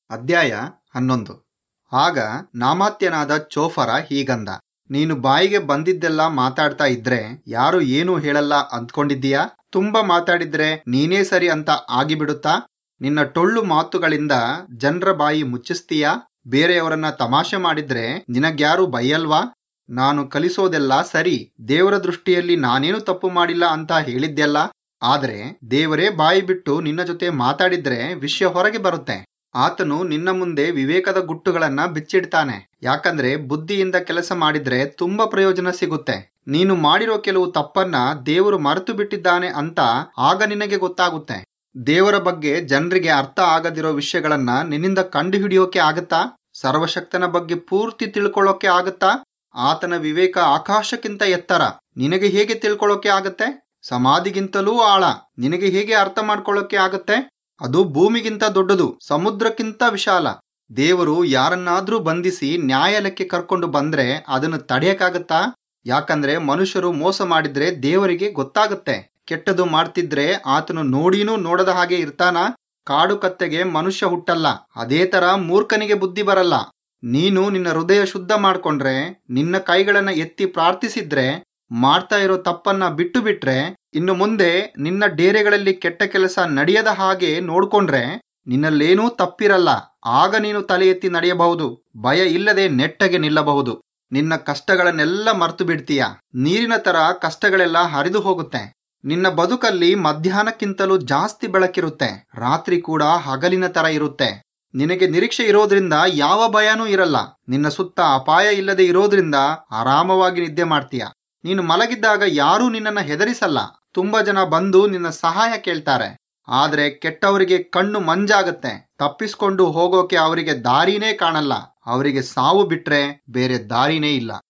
ಅಧ್ಯಾಯ ಹನ್ನೊಂದು ಆಗ ನಾಮಾತ್ಯನಾದ ಚೋಫರ ಹೀಗಂದ ನೀನು ಬಾಯಿಗೆ ಬಂದಿದ್ದೆಲ್ಲ ಮಾತಾಡ್ತಾ ಇದ್ರೆ ಯಾರು ಏನೂ ಹೇಳಲ್ಲ ಅಂದ್ಕೊಂಡಿದ್ದೀಯಾ ತುಂಬಾ ಮಾತಾಡಿದ್ರೆ ನೀನೇ ಸರಿ ಅಂತ ಆಗಿಬಿಡುತ್ತಾ ನಿನ್ನ ಟೊಳ್ಳು ಮಾತುಗಳಿಂದ ಜನರ ಬಾಯಿ ಮುಚ್ಚಿಸ್ತೀಯಾ ಬೇರೆಯವರನ್ನ ತಮಾಷೆ ಮಾಡಿದ್ರೆ ನಿನಗ್ಯಾರು ಬೈಯಲ್ವಾ ನಾನು ಕಲಿಸೋದೆಲ್ಲ ಸರಿ ದೇವರ ದೃಷ್ಟಿಯಲ್ಲಿ ನಾನೇನು ತಪ್ಪು ಮಾಡಿಲ್ಲ ಅಂತ ಹೇಳಿದ್ದೆಲ್ಲ ಆದ್ರೆ ದೇವರೇ ಬಾಯಿ ಬಿಟ್ಟು ನಿನ್ನ ಜೊತೆ ಮಾತಾಡಿದ್ರೆ ವಿಷಯ ಹೊರಗೆ ಬರುತ್ತೆ ಆತನು ನಿನ್ನ ಮುಂದೆ ವಿವೇಕದ ಗುಟ್ಟುಗಳನ್ನ ಬಿಚ್ಚಿಡ್ತಾನೆ ಯಾಕಂದ್ರೆ ಬುದ್ಧಿಯಿಂದ ಕೆಲಸ ಮಾಡಿದ್ರೆ ತುಂಬಾ ಪ್ರಯೋಜನ ಸಿಗುತ್ತೆ ನೀನು ಮಾಡಿರೋ ಕೆಲವು ತಪ್ಪನ್ನ ದೇವರು ಮರೆತು ಬಿಟ್ಟಿದ್ದಾನೆ ಅಂತ ಆಗ ನಿನಗೆ ಗೊತ್ತಾಗುತ್ತೆ ದೇವರ ಬಗ್ಗೆ ಜನರಿಗೆ ಅರ್ಥ ಆಗದಿರೋ ವಿಷಯಗಳನ್ನ ನಿನ್ನಿಂದ ಕಂಡುಹಿಡಿಯೋಕೆ ಆಗತ್ತಾ ಸರ್ವಶಕ್ತನ ಬಗ್ಗೆ ಪೂರ್ತಿ ತಿಳ್ಕೊಳ್ಳೋಕೆ ಆಗತ್ತಾ ಆತನ ವಿವೇಕ ಆಕಾಶಕ್ಕಿಂತ ಎತ್ತರ ನಿನಗೆ ಹೇಗೆ ತಿಳ್ಕೊಳ್ಳೋಕೆ ಆಗತ್ತೆ ಸಮಾಧಿಗಿಂತಲೂ ಆಳ ನಿನಗೆ ಹೇಗೆ ಅರ್ಥ ಮಾಡ್ಕೊಳ್ಳೋಕೆ ಆಗತ್ತೆ ಅದು ಭೂಮಿಗಿಂತ ದೊಡ್ಡದು ಸಮುದ್ರಕ್ಕಿಂತ ವಿಶಾಲ ದೇವರು ಯಾರನ್ನಾದ್ರೂ ಬಂಧಿಸಿ ನ್ಯಾಯಾಲಯಕ್ಕೆ ಕರ್ಕೊಂಡು ಬಂದ್ರೆ ಅದನ್ನು ತಡೆಯಕ್ಕಾಗತ್ತಾ ಯಾಕಂದ್ರೆ ಮನುಷ್ಯರು ಮೋಸ ಮಾಡಿದ್ರೆ ದೇವರಿಗೆ ಗೊತ್ತಾಗುತ್ತೆ ಕೆಟ್ಟದು ಮಾಡ್ತಿದ್ರೆ ಆತನು ನೋಡಿನೂ ನೋಡದ ಹಾಗೆ ಇರ್ತಾನ ಕಾಡು ಕತ್ತೆಗೆ ಮನುಷ್ಯ ಹುಟ್ಟಲ್ಲ ಅದೇ ತರ ಮೂರ್ಖನಿಗೆ ಬುದ್ಧಿ ಬರಲ್ಲ ನೀನು ನಿನ್ನ ಹೃದಯ ಶುದ್ಧ ಮಾಡ್ಕೊಂಡ್ರೆ ನಿನ್ನ ಕೈಗಳನ್ನ ಎತ್ತಿ ಪ್ರಾರ್ಥಿಸಿದ್ರೆ ಮಾಡ್ತಾ ಇರೋ ತಪ್ಪನ್ನ ಬಿಟ್ಟು ಬಿಟ್ರೆ ಇನ್ನು ಮುಂದೆ ನಿನ್ನ ಡೇರೆಗಳಲ್ಲಿ ಕೆಟ್ಟ ಕೆಲಸ ನಡೆಯದ ಹಾಗೆ ನೋಡ್ಕೊಂಡ್ರೆ ನಿನ್ನಲ್ಲೇನೂ ತಪ್ಪಿರಲ್ಲ ಆಗ ನೀನು ತಲೆ ಎತ್ತಿ ನಡೆಯಬಹುದು ಭಯ ಇಲ್ಲದೆ ನೆಟ್ಟಗೆ ನಿಲ್ಲಬಹುದು ನಿನ್ನ ಕಷ್ಟಗಳನ್ನೆಲ್ಲ ಮರ್ತು ಬಿಡ್ತೀಯ ನೀರಿನ ತರ ಕಷ್ಟಗಳೆಲ್ಲ ಹರಿದು ಹೋಗುತ್ತೆ ನಿನ್ನ ಬದುಕಲ್ಲಿ ಮಧ್ಯಾಹ್ನಕ್ಕಿಂತಲೂ ಜಾಸ್ತಿ ಬೆಳಕಿರುತ್ತೆ ರಾತ್ರಿ ಕೂಡ ಹಗಲಿನ ತರ ಇರುತ್ತೆ ನಿನಗೆ ನಿರೀಕ್ಷೆ ಇರೋದ್ರಿಂದ ಯಾವ ಭಯನೂ ಇರಲ್ಲ ನಿನ್ನ ಸುತ್ತ ಅಪಾಯ ಇಲ್ಲದೆ ಇರೋದ್ರಿಂದ ಆರಾಮವಾಗಿ ನಿದ್ದೆ ಮಾಡ್ತೀಯ ನೀನು ಮಲಗಿದ್ದಾಗ ಯಾರೂ ನಿನ್ನನ್ನ ಹೆದರಿಸಲ್ಲ ತುಂಬಾ ಜನ ಬಂದು ನಿನ್ನ ಸಹಾಯ ಕೇಳ್ತಾರೆ ಆದ್ರೆ ಕೆಟ್ಟವರಿಗೆ ಕಣ್ಣು ಮಂಜಾಗತ್ತೆ ತಪ್ಪಿಸ್ಕೊಂಡು ಹೋಗೋಕೆ ಅವರಿಗೆ ದಾರಿನೇ ಕಾಣಲ್ಲ ಅವರಿಗೆ ಸಾವು ಬಿಟ್ರೆ ಬೇರೆ ದಾರಿನೇ ಇಲ್ಲ